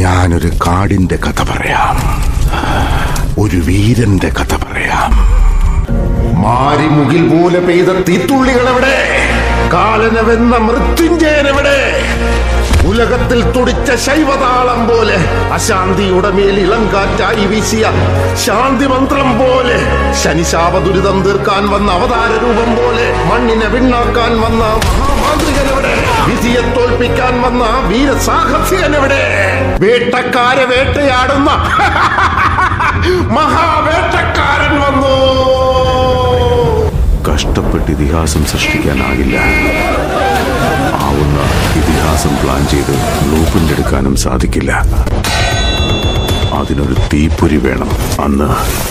ഞാനൊരു കാടിന്റെ കഥ പറയാം ഒരു വീരന്റെ കഥ പറയാം മാരിമുകിൽ പോലെ പെയ്ത തീത്തുള്ളികൾ എവിടെ കാലനവെന്ന മൃത്യുഞ്ജയനെവിടെ ഉലകത്തിൽ തുടിച്ച ശൈവതാളം പോലെ അശാന്തിയുടെ മേൽ ഇളങ്കാറ്റായി വീശിയ ശാന്തി മന്ത്രം പോലെ ശനിശാപ ദുരിതം തീർക്കാൻ വന്ന അവതാര രൂപം പോലെ മണ്ണിനെ വിണ്ണാക്കാൻ വന്ന മഹാമാന്ത്രികനെവിടെ വിധിയെ തോൽപ്പിക്കാൻ വന്ന വീരസാഹസികനെവിടെ വേട്ടക്കാരെ വേട്ടയാടുന്ന മഹാവേട്ടക്കാരൻ വന്നു കഷ്ടപ്പെട്ട് ഇതിഹാസം സൃഷ്ടിക്കാനാകില്ല ആവുന്ന ഇതിഹാസം പ്ലാൻ ചെയ്ത് ലൂപ്പിൻ്റെടുക്കാനും സാധിക്കില്ല അതിനൊരു തീപ്പൊരി വേണം അന്ന്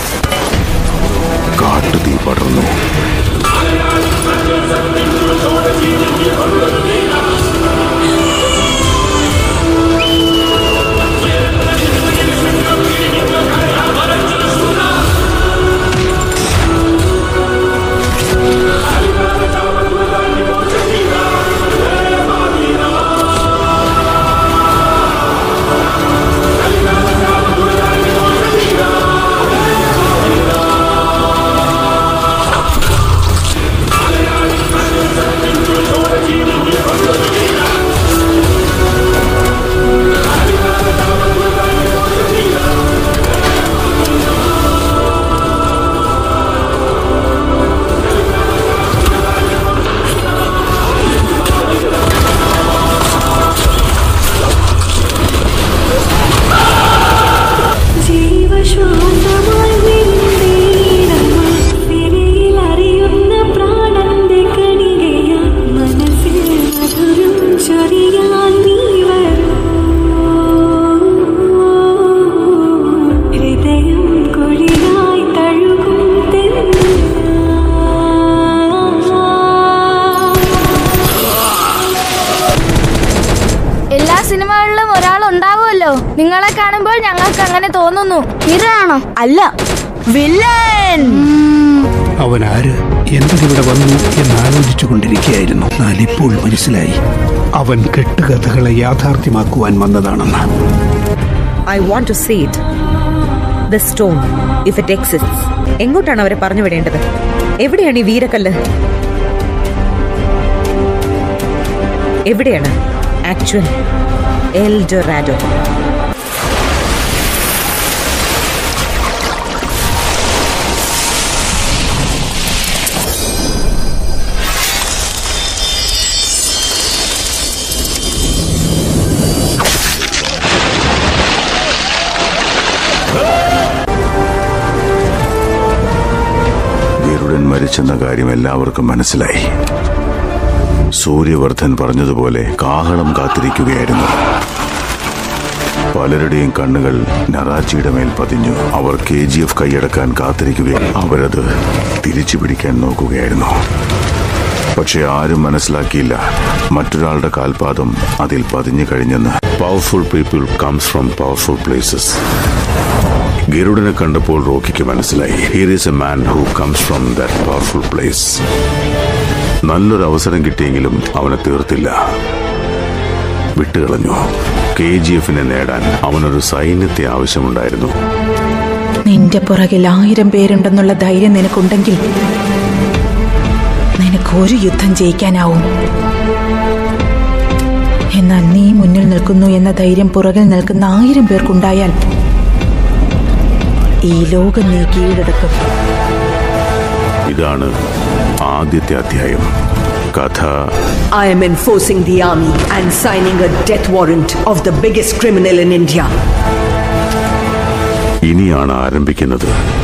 കാട്ടുതീ പടർന്നു ജീവശ്വാസമായി വീണേരമ്മ തിരയിൽ അറിയുന്ന പ്രാണന്റെ കണികയാ മനസ്സിൽ മധുരം ചൊരിയാൻ നീ വരൂ ഹൃദയം കുളിരായി തഴുകും എല്ലാ സിനിമകളിലും ഒരാൾ ഉണ്ടാവുമല്ലോ നിങ്ങളെ കാണുമ്പോൾ ഞങ്ങൾക്ക് അങ്ങനെ തോന്നുന്നു ഹീറോ അല്ല വില്ലൻ അവൻ ആര് എന്തിനിവിടെ വന്നു എന്നാലോചിച്ചു കൊണ്ടിരിക്കുകയായിരുന്നു എന്നാൽ ഇപ്പോൾ മനസ്സിലായി അവൻ കെട്ടുകഥകളെ യാഥാർത്ഥ്യമാക്കുവാൻ വന്നതാണെന്ന് I want to see it the stone if it exist എങ്ങോട്ടാണ് അവരെ പറഞ്ഞു വിടേണ്ടത് എവിടെയാണ് ഈ വീരക്കല്ല് എവിടെയാണ് ആക്ച്വൽ എൽ ഡൊറാഡോ ഗരുഡൻ മരിച്ചെന്ന കാര്യം എല്ലാവർക്കും മനസ്സിലായി സൂര്യവർദ്ധൻ പറഞ്ഞതുപോലെ കാഹളം കാത്തിരിക്കുകയായിരുന്നു പലരുടെയും കണ്ണുകൾ നറാച്ചിയുടെ മേൽ പതിഞ്ഞു അവർ കെ ജി എഫ് കൈയടക്കാൻ കാത്തിരിക്കുകയും അവരത് തിരിച്ചു പിടിക്കാൻ നോക്കുകയായിരുന്നു പക്ഷെ ആരും മനസ്സിലാക്കിയില്ല മറ്റൊരാളുടെ കാൽപാദം അതിൽ പതിഞ്ഞു കഴിഞ്ഞെന്ന് powerful people comes from powerful places ഗരുഡനെ കണ്ടപ്പോൾ റോക്കിക്ക് മനസ്സിലായി here is a man who comes from that powerful place നല്ലൊരു അവസരം കിട്ടിയെങ്കിലും അവനെ തീർത്തില്ല വിട്ടുകളഞ്ഞു കെ ജി എഫിനെ നേടാൻ അവനൊരു സൈന്യത്തെ ആവശ്യമുണ്ടായിരുന്നു നിന്റെ പുറകിൽ ആയിരം പേരുണ്ടെന്നുള്ള ധൈര്യം നിനക്കുണ്ടെങ്കിൽ നിനക്ക് ഒരു യുദ്ധം ജയിക്കാനാവും എന്നാൽ നീ മുന്നിൽ നിൽക്കുന്നു എന്ന ധൈര്യം പുറകിൽ നിൽക്കുന്ന ആയിരം പേർക്കുണ്ടായാൽ ഈ ലോകം നീ കീഴടക്കും ഇതാണ് ആദ്യത്തെ അധ്യായം കഥ I am enforcing the army and signing a death warrant of the biggest criminal in India. ഇനിയാണ് ആരംഭിക്കുന്നത്